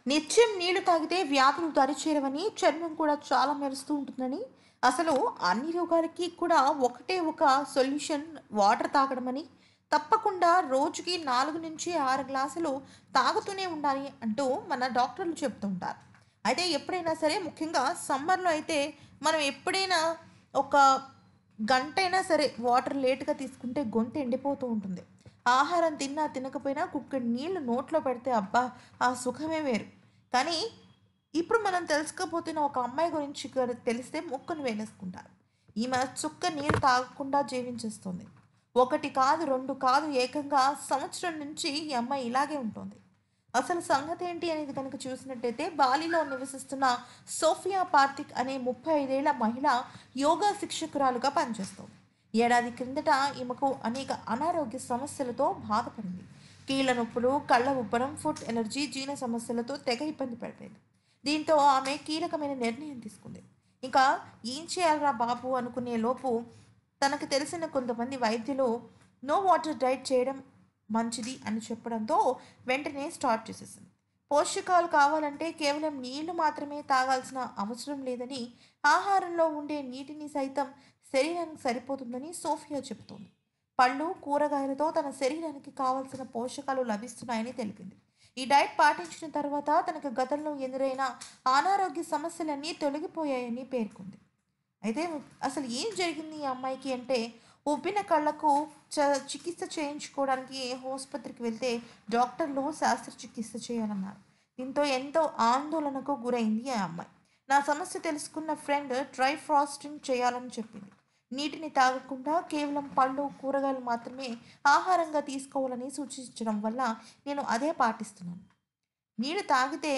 నిత్యం నీళ్లు తాగితే వ్యాధులు దరిచేరవని చర్మం కూడా చాలా మెరుస్తూ ఉంటుందని అసలు అన్ని రోగాలకి కూడా ఒకటే ఒక సొల్యూషన్ వాటర్ తాగడమని తప్పకుండా రోజుకి నాలుగు నుంచి ఆరు గ్లాసులు తాగుతూనే ఉండాలి అంటూ మన డాక్టర్లు చెప్తుంటారు అయితే ఎప్పుడైనా సరే ముఖ్యంగా సమ్మర్లో అయితే మనం ఎప్పుడైనా ఒక గంట అయినా సరే వాటర్ లేట్గా తీసుకుంటే గొంతు ఎండిపోతూ ఉంటుంది ఆహారం తిన్నా తినకపోయినా కుక్కడి నీళ్లు నోట్లో పెడితే అబ్బా ఆ సుఖమే వేరు కానీ ఇప్పుడు మనం తెలుసుకోపోతున్న ఒక అమ్మాయి గురించి గన- తెలిస్తే ముక్కును వేలేసుకుంటారు ఈమె చుక్క నీరు తాగకుండా జీవించేస్తుంది ఒకటి కాదు రెండు కాదు ఏకంగా సంవత్సరం నుంచి ఈ అమ్మాయి ఇలాగే ఉంటుంది అసలు సంగతి ఏంటి అనేది కనుక చూసినట్టయితే బాలిలో నివసిస్తున్న సోఫియా పార్థిక్ అనే ముప్పై ఐదేళ్ల మహిళ యోగా శిక్షకురాలుగా పనిచేస్తోంది ఏడాది క్రిందట ఈమెకు అనేక అనారోగ్య సమస్యలతో బాధపడింది కీళ్ళ నొప్పులు కళ్ళ ఉబ్బరం ఫుడ్ ఎలర్జీ జీర్ణ సమస్యలతో తెగ ఇబ్బంది పడిపోయింది దీంతో ఆమె కీలకమైన నిర్ణయం తీసుకుంది ఇంకా ఏం చేయాలరా బాబు అనుకునే లోపు తనకు తెలిసిన కొంతమంది వైద్యులు నో వాటర్ డైట్ చేయడం మంచిది అని చెప్పడంతో వెంటనే స్టార్ట్ చేసేసింది పోషకాలు కావాలంటే కేవలం నీళ్లు మాత్రమే తాగాల్సిన అవసరం లేదని ఆహారంలో ఉండే నీటిని సైతం శరీరానికి సరిపోతుందని సోఫియా చెబుతోంది పళ్ళు కూరగాయలతో తన శరీరానికి కావలసిన పోషకాలు లభిస్తున్నాయని తెలిపింది ఈ డైట్ పాటించిన తర్వాత తనకు గతంలో ఎదురైన అనారోగ్య సమస్యలన్నీ తొలగిపోయాయని పేర్కొంది అయితే అసలు ఏం జరిగింది ఈ అమ్మాయికి అంటే ఉబ్బిన కళ్ళకు చ చికిత్స చేయించుకోవడానికి ఆసుపత్రికి వెళ్తే డాక్టర్లు శస్త్రచికిత్స చేయాలన్నారు దీంతో ఎంతో ఆందోళనకు గురైంది ఆ అమ్మాయి నా సమస్య తెలుసుకున్న ఫ్రెండ్ డ్రై ఫ్రాస్టింగ్ చేయాలని చెప్పింది నీటిని తాగకుండా కేవలం పళ్ళు కూరగాయలు మాత్రమే ఆహారంగా తీసుకోవాలని సూచించడం వల్ల నేను అదే పాటిస్తున్నాను నీరు తాగితే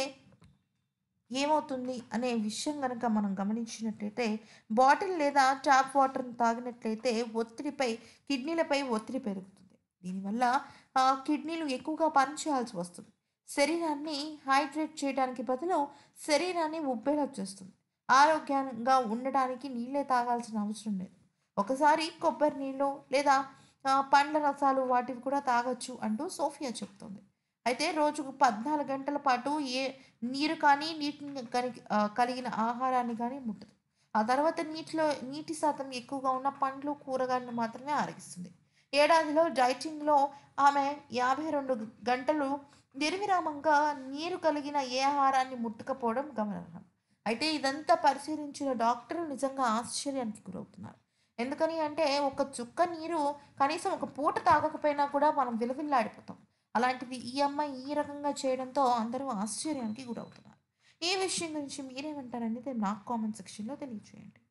ఏమవుతుంది అనే విషయం కనుక మనం గమనించినట్లయితే బాటిల్ లేదా ట్యాప్ వాటర్ని తాగినట్లయితే ఒత్తిడిపై కిడ్నీలపై ఒత్తిడి పెరుగుతుంది దీనివల్ల ఆ కిడ్నీలు ఎక్కువగా పనిచేయాల్సి వస్తుంది శరీరాన్ని హైడ్రేట్ చేయడానికి బదులు శరీరాన్ని ఉబ్బేలా చేస్తుంది ఆరోగ్యంగా ఉండడానికి నీళ్ళే తాగాల్సిన అవసరం లేదు ఒకసారి కొబ్బరి నీళ్ళు లేదా ఆ, పండ్ల రసాలు వాటివి కూడా తాగొచ్చు అంటూ సోఫియా చెప్తుంది అయితే రోజుకు పద్నాలుగు గంటల పాటు ఏ నీరు కానీ నీటిని కని ఆ, కలిగిన ఆహారాన్ని కానీ ముట్టదు ఆ తర్వాత నీటిలో నీటి శాతం ఎక్కువగా ఉన్న పండ్లు కూరగాయలను మాత్రమే ఆరగిస్తుంది ఏడాదిలో డైటింగ్లో ఆమె యాభై రెండు గంటలు నిర్విరామంగా నీరు కలిగిన ఏ ఆహారాన్ని ముట్టకపోవడం గమనార్హం అయితే ఇదంతా పరిశీలించిన డాక్టర్లు నిజంగా ఆశ్చర్యానికి గురవుతున్నారు ఎందుకని అంటే ఒక చుక్క నీరు కనీసం ఒక పూట తాగకపోయినా కూడా మనం విలవిల్లాడిపోతాం అలాంటిది ఈ అమ్మాయి ఈ రకంగా చేయడంతో అందరూ ఆశ్చర్యానికి గురవుతున్నారు ఈ విషయం గురించి మీరేమంటారనేది నాకు కామెంట్ సెక్షన్లో తెలియజేయండి